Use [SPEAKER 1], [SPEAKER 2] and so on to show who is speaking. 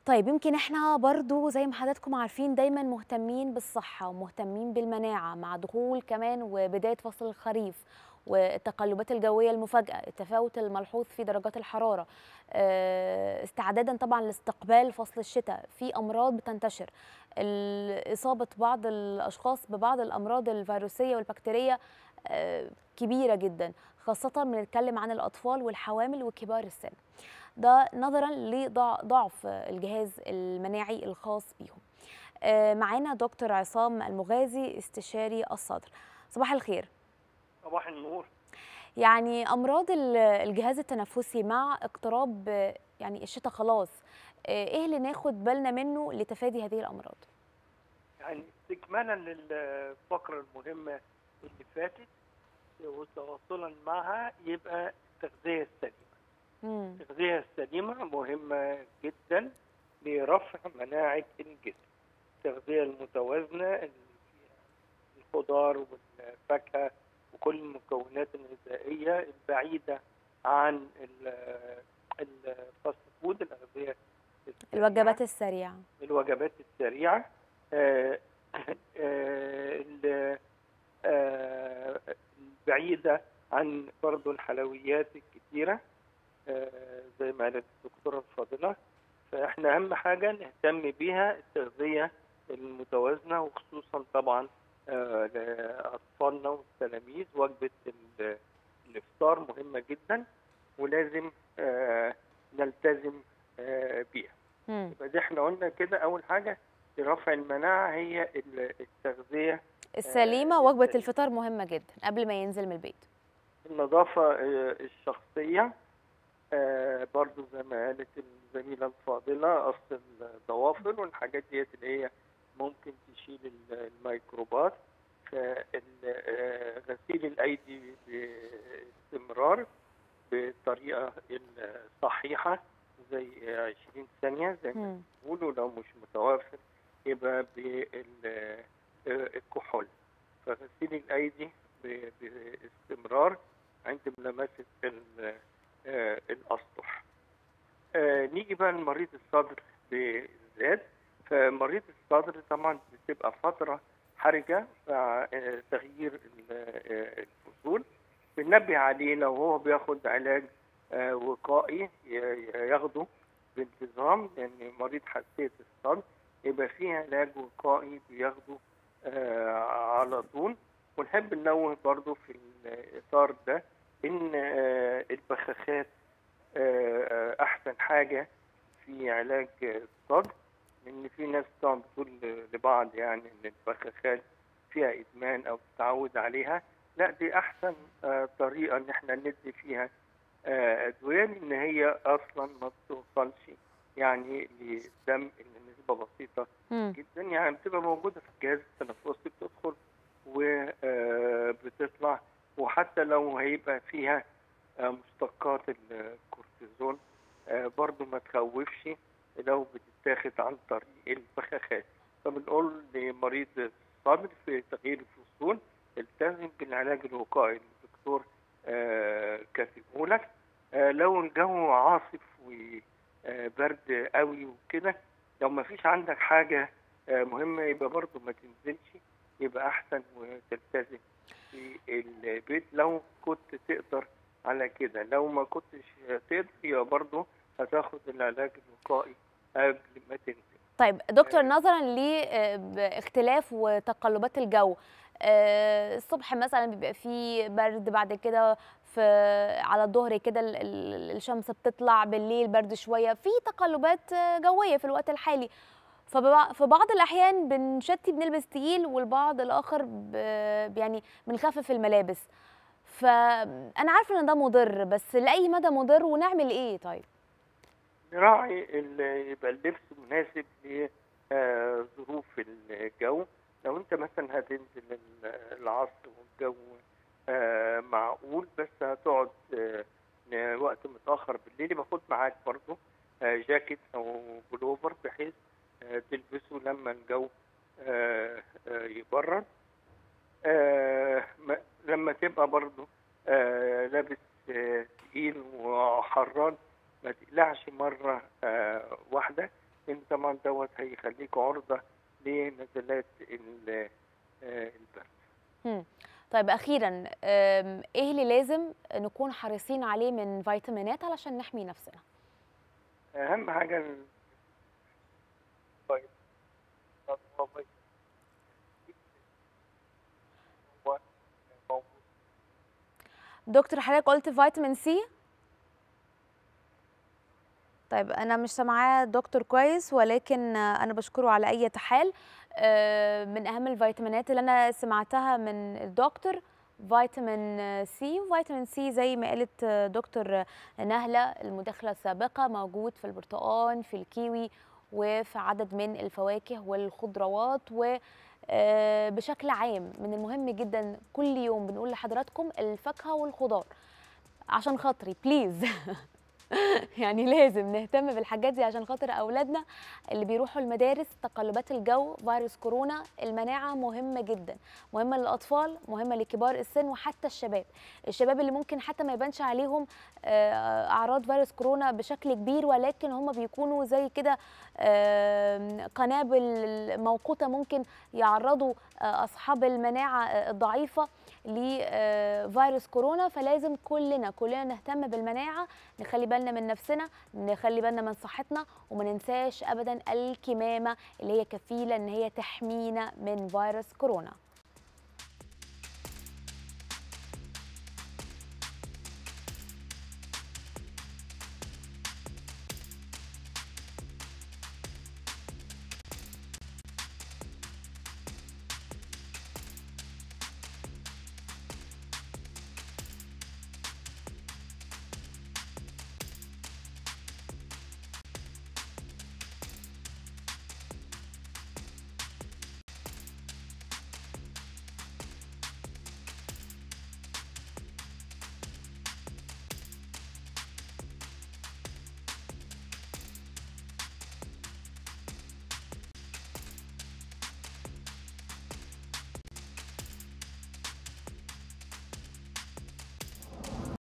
[SPEAKER 1] طيب يمكن احنا برضو زي ما حضراتكم عارفين دايما مهتمين بالصحة ومهتمين بالمناعة مع دخول كمان وبداية فصل الخريف والتقلبات الجوية المفاجئة التفاوت الملحوظ في درجات الحرارة آه، استعدادا طبعا لاستقبال فصل الشتاء في أمراض بتنتشر ال- إصابة بعض الأشخاص ببعض الأمراض الفيروسية والبكتيرية آه، كبيرة جدا خاصة بنتكلم عن الأطفال والحوامل وكبار السن ده نظرا لضعف الجهاز المناعي الخاص بيهم آه، معانا دكتور عصام المغازي استشاري الصدر صباح الخير
[SPEAKER 2] صباح النور
[SPEAKER 1] يعني امراض ال- الجهاز التنفسي مع اقتراب آه، يعني الشتاء خلاص آه، ايه اللي ناخد بالنا منه لتفادي هذه الامراض
[SPEAKER 2] يعني استكمالا للفقرة المهمة اللي فاتت وتواصلا معها يبقى التغذية السليمة
[SPEAKER 1] مم.
[SPEAKER 2] التغذية السليمة مهمة جدا لرفع مناعة الجسم التغذية المتوازنة اللي فيها الخضار والفاكهة وكل المكونات الغذائية البعيدة عن ال- الفاست فود الأغذية السريعة.
[SPEAKER 1] الوجبات السريعه
[SPEAKER 2] الوجبات السريعة آه، آه، ال- آه، البعيدة عن برضو الحلويات الكتيرة آه، زي ما قالت الدكتورة الفاضلة فاحنا أهم حاجة نهتم بيها التغذية المتوازنة وخصوصا طبعا آه، لأطفالنا والتلاميذ وجبة ال- الإفطار مهمة جدا ولازم آه، نلتزم آه، بيها
[SPEAKER 1] مم.
[SPEAKER 2] يبقى دي احنا قلنا كده اول حاجه لرفع المناعه هي ال- التغذيه
[SPEAKER 1] السليمه وجبه
[SPEAKER 2] السليمة.
[SPEAKER 1] الفطار مهمه جدا قبل ما ينزل من البيت
[SPEAKER 2] النظافه آه، الشخصيه آه، برضو زي ما قالت الزميله الفاضله قص الضوافر والحاجات ديت اللي هي ممكن تشيل ال- الميكروبات فغسيل الايدي باستمرار بالطريقه الصحيحه زي 20 ثانيه زي ما
[SPEAKER 1] مم.
[SPEAKER 2] بيقولوا لو مش متوفر يبقى بالكحول فغسيل الايدي ب- باستمرار عند ملامسه ال- آه، الاسطح آه، نيجي بقى لمريض الصدر بالذات فمريض الصدر طبعا بتبقى فتره حرجه مع آه، تغيير ال- آه، الفصول بننبه عليه لو هو بياخد علاج آه، وقائي ي- ياخده بانتظام لان مريض حساسيه الصدر يبقى فيه علاج وقائي بياخده آه، على طول ونحب ننوه برضو في الاطار ده ان آه، البخاخات آه، آه، احسن حاجه في علاج الصدر لان في ناس طبعا بتقول لبعض يعني ان البخاخات فيها ادمان او تتعود عليها لا دي احسن آه، طريقه ان احنا ندي فيها آه، ادويه لان هي اصلا ما بتوصلش يعني للدم ان نسبه بسيطه
[SPEAKER 1] مم.
[SPEAKER 2] جدا يعني بتبقى موجوده في الجهاز التنفسي بتدخل وبتطلع وحتى لو هيبقى فيها آه، مشتقات الكورتيزون آه، برضو ما تخوفش لو بتتاخد عن طريق البخاخات فبنقول لمريض الصدر في تغيير الفصول التزم بالعلاج الوقائي اللي الدكتور آه، كاتبه لك آه، لو الجو عاصف وبرد قوي وكده لو ما فيش عندك حاجة آه، مهمة يبقى برضو ما تنزلش يبقى أحسن وتلتزم في البيت لو كنت تقدر على كده لو ما كنتش تقدر يبقى برضو هتاخد العلاج الوقائي قبل ما تنزل
[SPEAKER 1] طيب دكتور نظرا لاختلاف وتقلبات الجو آه، الصبح مثلا بيبقى فيه برد بعد كده في على الظهر كده ال- ال- الشمس بتطلع بالليل برد شويه في تقلبات آه، جويه في الوقت الحالي فبع- في بعض الاحيان بنشتي بنلبس تقيل والبعض الاخر ب- يعني بنخفف الملابس فانا عارفه ان ده مضر بس لاي مدى مضر ونعمل ايه طيب
[SPEAKER 2] نراعي ال- يبقى اللبس مناسب لظروف الجو لو انت مثلا هتنزل ال- العصر والجو آه، معقول بس هتقعد آه، ل- وقت متاخر بالليل يبقى خد معاك برضه آه، جاكيت او بلوفر بحيث آه، تلبسه لما الجو آه، آه، يبرد آه، ما- لما تبقى برضه آه، لابس آه، تقيل وحران ما تقلعش مرة آه، واحدة لان طبعا دوت هيخليك عرضه لنزلات ال- آه، البرد
[SPEAKER 1] مم. طيب اخيرا أم، ايه اللي لازم نكون حريصين عليه من فيتامينات علشان نحمي نفسنا
[SPEAKER 2] اهم حاجه ال- طيب هو هو موجود
[SPEAKER 1] دكتور حضرتك قلت فيتامين سي طيب انا مش سامعاه دكتور كويس ولكن آه، انا بشكره على اي حال آه، من اهم الفيتامينات اللي انا سمعتها من الدكتور فيتامين سي وفيتامين سي زي ما قالت آه، دكتور نهلة المداخلة السابقة موجود في البرتقال في الكيوي وفي عدد من الفواكه والخضروات و آه، بشكل عام من المهم جدا كل يوم بنقول لحضراتكم الفاكهة والخضار عشان خاطري بليز يعني لازم نهتم بالحاجات دي عشان خاطر اولادنا اللي بيروحوا المدارس تقلبات الجو فيروس كورونا المناعه مهمه جدا مهمه للاطفال مهمه لكبار السن وحتى الشباب الشباب اللي ممكن حتى ما يبانش عليهم آه، اعراض فيروس كورونا بشكل كبير ولكن هم بيكونوا زي كده آم، قنابل موقوته ممكن يعرضوا آه، اصحاب المناعه آه، الضعيفه لفيروس كورونا فلازم كلنا كلنا نهتم بالمناعه نخلي بالنا من نفسنا نخلي بالنا من صحتنا وما ننساش ابدا الكمامه اللي هي كفيله ان هي تحمينا من فيروس كورونا